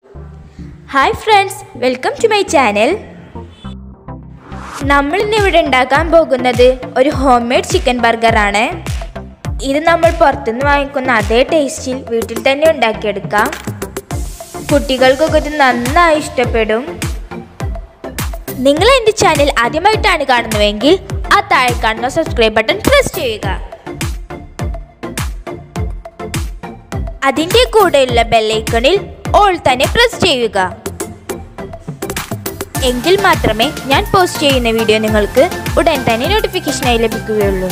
hi friends welcome to my channel നമ്മൾ ഇന്ന് ഇവിടെ ഉണ്ടാക്കാൻ പോകുന്നത് ഒരു ഹോം മെയ്ഡ് ചിക്കൻ ബർഗറാണ് ഇത് നമ്മൾ പുറത്തുനിന്ന് വാങ്ങിക്കുന്ന അതേ ടേസ്റ്റിൽ വീട്ടിൽ തന്നെ ഉണ്ടാക്കിയെടുക്കാം കുട്ടികൾക്കൊക്കെ ഇത് നന്നായി ഇഷ്ടപ്പെടും നിങ്ങൾ എൻ്റെ ചാനൽ ആദ്യമായിട്ടാണ് കാണുന്നതെങ്കിൽ ആ താഴെ കാണുന്ന സബ്സ്ക്രൈബ് ബട്ടൺ പ്രസ് ചെയ്യുക അതിൻ്റെ കൂടെയുള്ള ബെല്ലൈക്കണിൽ ഓൾ തന്നെ പ്രസ് ചെയ്യുക എങ്കിൽ മാത്രമേ ഞാൻ പോസ്റ്റ് ചെയ്യുന്ന വീഡിയോ നിങ്ങൾക്ക് ഉടൻ തന്നെ നോട്ടിഫിക്കേഷനായി ലഭിക്കുകയുള്ളൂ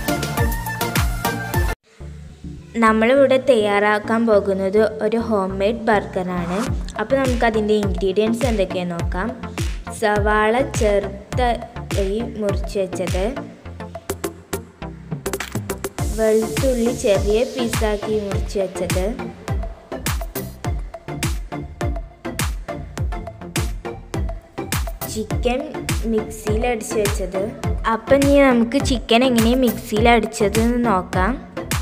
നമ്മളിവിടെ തയ്യാറാക്കാൻ പോകുന്നത് ഒരു ഹോം മെയ്ഡ് ബർഗറാണ് അപ്പോൾ നമുക്ക് അതിൻ്റെ ഇൻഗ്രീഡിയൻസ് എന്തൊക്കെയാണെന്ന് നോക്കാം സവാള ചെറുതായി മുറിച്ച് വെച്ചത് വെളുത്തുള്ളി ചെറിയ പീസാക്കി മുറിച്ച് വെച്ചത് ചിക്കൻ മിക്സിയിൽ അടിച്ച് വെച്ചത് അപ്പം ഇനി നമുക്ക് ചിക്കൻ എങ്ങനെ മിക്സിയിൽ അടിച്ചത് എന്ന് നോക്കാം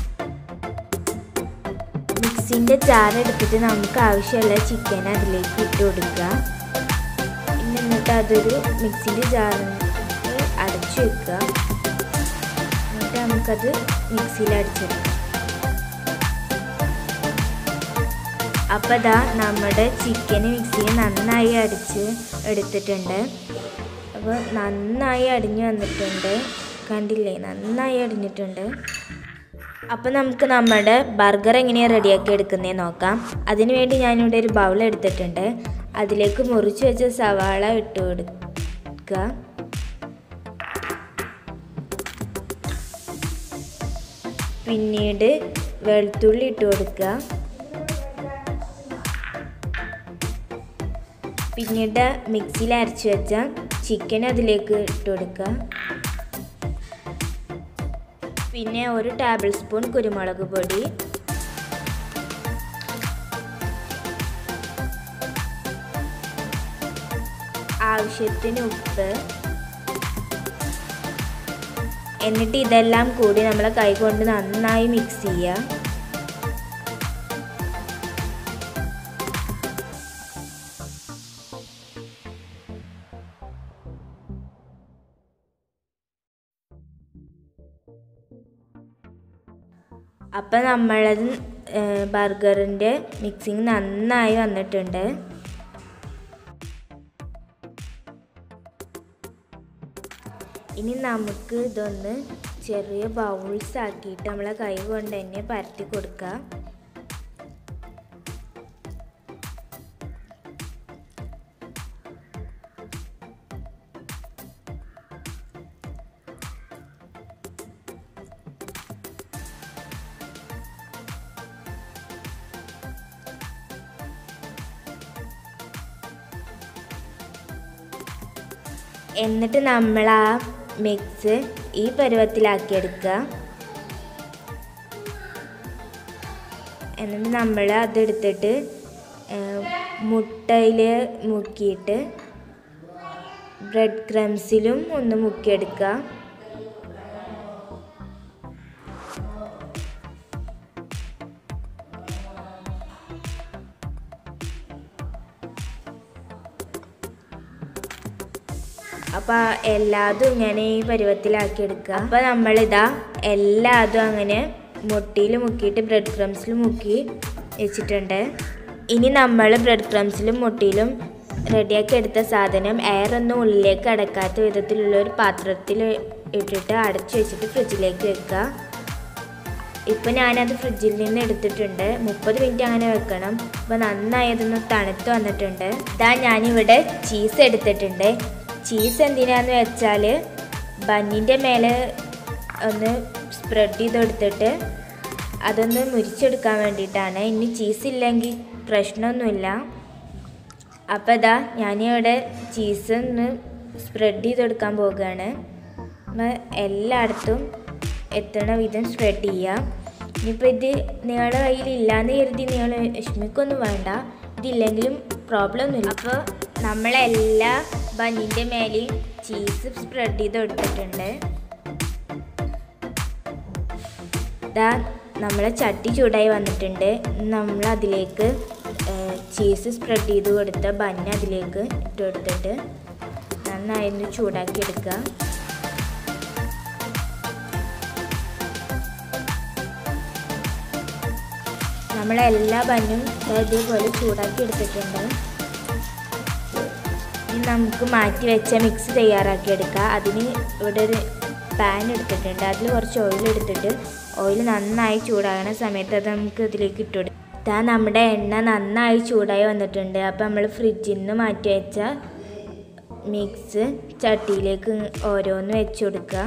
മിക്സിൻ്റെ ജാറെടുത്തിട്ട് നമുക്ക് ആവശ്യമുള്ള ചിക്കൻ അതിലേക്ക് ഇട്ട് കൊടുക്കുക പിന്നെ എന്നിട്ട് അതൊരു മിക്സിൻ്റെ ജാറിൽ അടച്ചു വെക്കുക എന്നിട്ട് നമുക്കത് മിക്സിയിൽ അടിച്ചെടുക്കാം അപ്പോൾ ഇതാ നമ്മുടെ ചിക്കൻ മിക്സിയിൽ നന്നായി അടിച്ച് എടുത്തിട്ടുണ്ട് അപ്പോൾ നന്നായി അടിഞ്ഞു വന്നിട്ടുണ്ട് കണ്ടില്ലേ നന്നായി അടിഞ്ഞിട്ടുണ്ട് അപ്പോൾ നമുക്ക് നമ്മുടെ ബർഗർ എങ്ങനെയാണ് റെഡിയാക്കി എടുക്കുന്നതെന്ന് നോക്കാം അതിനു വേണ്ടി ഞാനിവിടെ ഒരു ബൗൾ എടുത്തിട്ടുണ്ട് അതിലേക്ക് മുറിച്ച് വെച്ച സവാള ഇട്ട് കൊടുക്കുക പിന്നീട് വെളുത്തുള്ളി ഇട്ട് കൊടുക്കുക പിന്നീട് മിക്സിയിൽ അരച്ച് വെച്ച ചിക്കൻ അതിലേക്ക് ഇട്ട് കൊടുക്കുക പിന്നെ ഒരു ടേബിൾ സ്പൂൺ കുരുമുളക് പൊടി ആവശ്യത്തിന് ഉപ്പ് എന്നിട്ട് ഇതെല്ലാം കൂടി നമ്മൾ കൈ കൊണ്ട് നന്നായി മിക്സ് ചെയ്യുക അപ്പം നമ്മളത് ബർഗറിൻ്റെ മിക്സിങ് നന്നായി വന്നിട്ടുണ്ട് ഇനി നമുക്ക് ഇതൊന്ന് ചെറിയ ബൗൾസ് ആക്കിയിട്ട് നമ്മളെ കൈ കൊണ്ട് തന്നെ പരത്തി കൊടുക്കുക എന്നിട്ട് നമ്മൾ ആ മിക്സ് ഈ പരുവത്തിലാക്കിയെടുക്കുക എന്നിട്ട് നമ്മൾ അതെടുത്തിട്ട് മുട്ടയിൽ മുക്കിയിട്ട് ബ്രെഡ് ക്രംസിലും ഒന്ന് മുക്കിയെടുക്കുക അപ്പോൾ എല്ലാതും ഇങ്ങനെ ഈ പരുവത്തിലാക്കി എടുക്കുക അപ്പോൾ നമ്മളിതാ എല്ലാതും അങ്ങനെ മുട്ടിയിൽ മുക്കിയിട്ട് ബ്രെഡ് ക്രംസിൽ മുക്കി വെച്ചിട്ടുണ്ട് ഇനി നമ്മൾ ബ്രെഡ് ക്രംസിലും മുട്ടിയിലും റെഡിയാക്കി എടുത്ത സാധനം എയർ ഒന്നും ഉള്ളിലേക്ക് അടക്കാത്ത വിധത്തിലുള്ള ഒരു പാത്രത്തിൽ ഇട്ടിട്ട് അടച്ചു വെച്ചിട്ട് ഫ്രിഡ്ജിലേക്ക് വെക്കുക ഇപ്പം ഞാനത് ഫ്രിഡ്ജിൽ നിന്ന് എടുത്തിട്ടുണ്ട് മുപ്പത് മിനിറ്റ് അങ്ങനെ വെക്കണം അപ്പോൾ നന്നായി അതൊന്ന് തണുത്ത് വന്നിട്ടുണ്ട് ഇതാ ഞാനിവിടെ ചീസ് എടുത്തിട്ടുണ്ട് ചീസ് എന്തിനാന്ന് വെച്ചാൽ ബന്നിൻ്റെ മേലെ ഒന്ന് സ്പ്രെഡ് ചെയ്തെടുത്തിട്ട് അതൊന്ന് മുരിച്ചെടുക്കാൻ വേണ്ടിയിട്ടാണ് ഇനി ചീസ് ഇല്ലെങ്കിൽ പ്രശ്നമൊന്നുമില്ല അപ്പോൾ ഇതാ ഞാനിവിടെ ചീസ് ഒന്ന് സ്പ്രെഡ് ചെയ്തെടുക്കാൻ പോവുകയാണ് അപ്പോൾ എല്ലായിടത്തും എത്തണ വിധം സ്പ്രെഡ് ചെയ്യുക ഇനിയിപ്പോൾ ഇത് നിങ്ങളുടെ കയ്യിൽ ഇല്ലയെന്ന് കരുതി നിങ്ങൾ വിഷമിക്കൊന്നും വേണ്ട ഇതില്ലെങ്കിലും പ്രോബ്ലം ഒന്നുമില്ല അപ്പോൾ നമ്മളെല്ലാ ബന്നിൻ്റെ മേലെയും ചീസ് സ്പ്രെഡ് ചെയ്ത് എടുത്തിട്ടുണ്ട് ഇതാ നമ്മളെ ചട്ടി ചൂടായി വന്നിട്ടുണ്ട് നമ്മൾ അതിലേക്ക് ചീസ് സ്പ്രെഡ് ചെയ്ത് കൊടുത്ത ബന്ന് അതിലേക്ക് ഇട്ട് കൊടുത്തിട്ട് നന്നായി ഒന്ന് ചൂടാക്കി എടുക്കുക നമ്മളെല്ലാ ബന്നും ഇതേപോലെ ചൂടാക്കി എടുത്തിട്ടുണ്ട് ഇനി നമുക്ക് മാറ്റി വെച്ച മിക്സ് തയ്യാറാക്കി എടുക്കുക അതിന് ഇവിടെ ഒരു പാൻ എടുത്തിട്ടുണ്ട് അതിൽ കുറച്ച് ഓയിൽ എടുത്തിട്ട് ഓയിൽ നന്നായി ചൂടാകുന്ന സമയത്ത് അത് നമുക്ക് ഇതിലേക്ക് ഇട്ട് കൊടുക്കാം ഇതാ നമ്മുടെ എണ്ണ നന്നായി ചൂടായി വന്നിട്ടുണ്ട് അപ്പോൾ നമ്മൾ ഫ്രിഡ്ജിൽ നിന്ന് മാറ്റി വെച്ച മിക്സ് ചട്ടിയിലേക്ക് ഓരോന്ന് വെച്ച് കൊടുക്കുക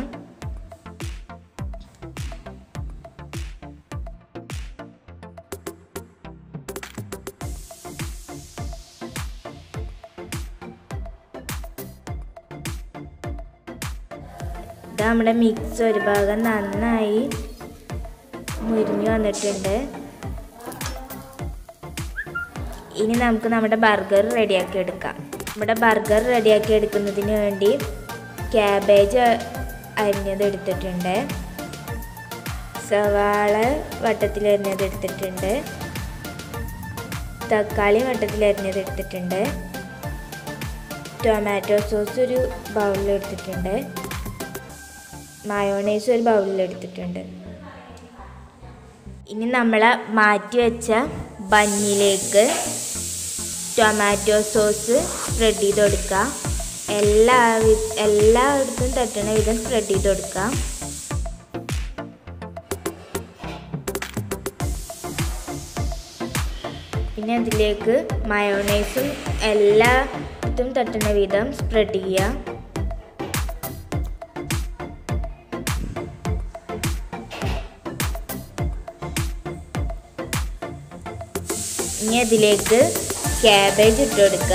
ഇത് നമ്മുടെ മിക്സ് ഒരു ഭാഗം നന്നായി മുരിഞ്ഞു വന്നിട്ടുണ്ട് ഇനി നമുക്ക് നമ്മുടെ ബർഗർ റെഡിയാക്കി എടുക്കാം നമ്മുടെ ബർഗർ റെഡിയാക്കി എടുക്കുന്നതിന് വേണ്ടി ക്യാബേജ് അരിഞ്ഞത് എടുത്തിട്ടുണ്ട് സവാള വട്ടത്തിൽ അരിഞ്ഞത് എടുത്തിട്ടുണ്ട് തക്കാളി വട്ടത്തിൽ അരിഞ്ഞത് എടുത്തിട്ടുണ്ട് ടൊമാറ്റോ സോസ് ഒരു ബൗളിൽ എടുത്തിട്ടുണ്ട് മയോണൈസ് ഒരു ബൗളിൽ എടുത്തിട്ടുണ്ട് ഇനി നമ്മൾ മാറ്റി വെച്ച ബന്നിലേക്ക് ടൊമാറ്റോ സോസ് സ്പ്രെഡ് ചെയ്ത് കൊടുക്കുക എല്ലാ എല്ലായിടത്തും തട്ടണ വിധം സ്പ്രെഡ് ചെയ്ത് കൊടുക്കുക പിന്നെ അതിലേക്ക് മയോണൈസും എല്ലായിടത്തും തട്ടുന്ന വിധം സ്പ്രെഡ് ചെയ്യുക ഇനി അതിലേക്ക് ക്യാബേജ് ഇട്ട് കൊടുക്കുക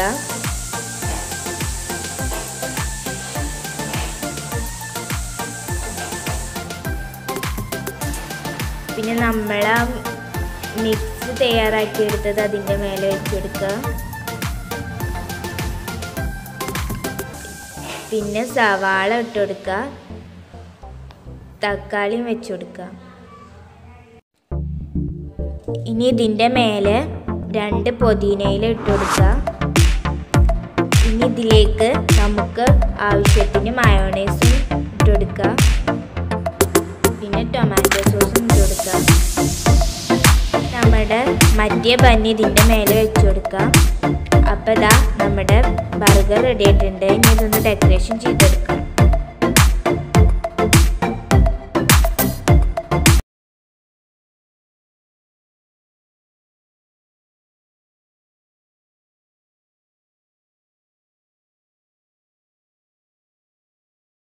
പിന്നെ നമ്മൾ ആ മിക്സ് തയ്യാറാക്കി എടുത്തത് അതിൻ്റെ മേലെ വെച്ച് കൊടുക്കുക പിന്നെ സവാള ഇട്ട് കൊടുക്കുക തക്കാളിയും വെച്ച് കൊടുക്കുക ഇനി ഇതിൻ്റെ മേലെ രണ്ട് പൊതിനയില ഇട്ട് കൊടുക്കുക ഇനി ഇതിലേക്ക് നമുക്ക് ആവശ്യത്തിന് മയോണൈസും ഇട്ട് കൊടുക്കുക പിന്നെ ടൊമാറ്റോ സോസും ഇട്ട് കൊടുക്കുക നമ്മുടെ മറ്റേ ബന്നി ഇതിൻ്റെ മേലെ വെച്ച് കൊടുക്കുക അപ്പോൾ ഇതാ നമ്മുടെ ബർഗർ റെഡി ആയിട്ടുണ്ട് ഇനി ഇതൊന്ന് ഡെക്കറേഷൻ ചെയ്തെടുക്കാം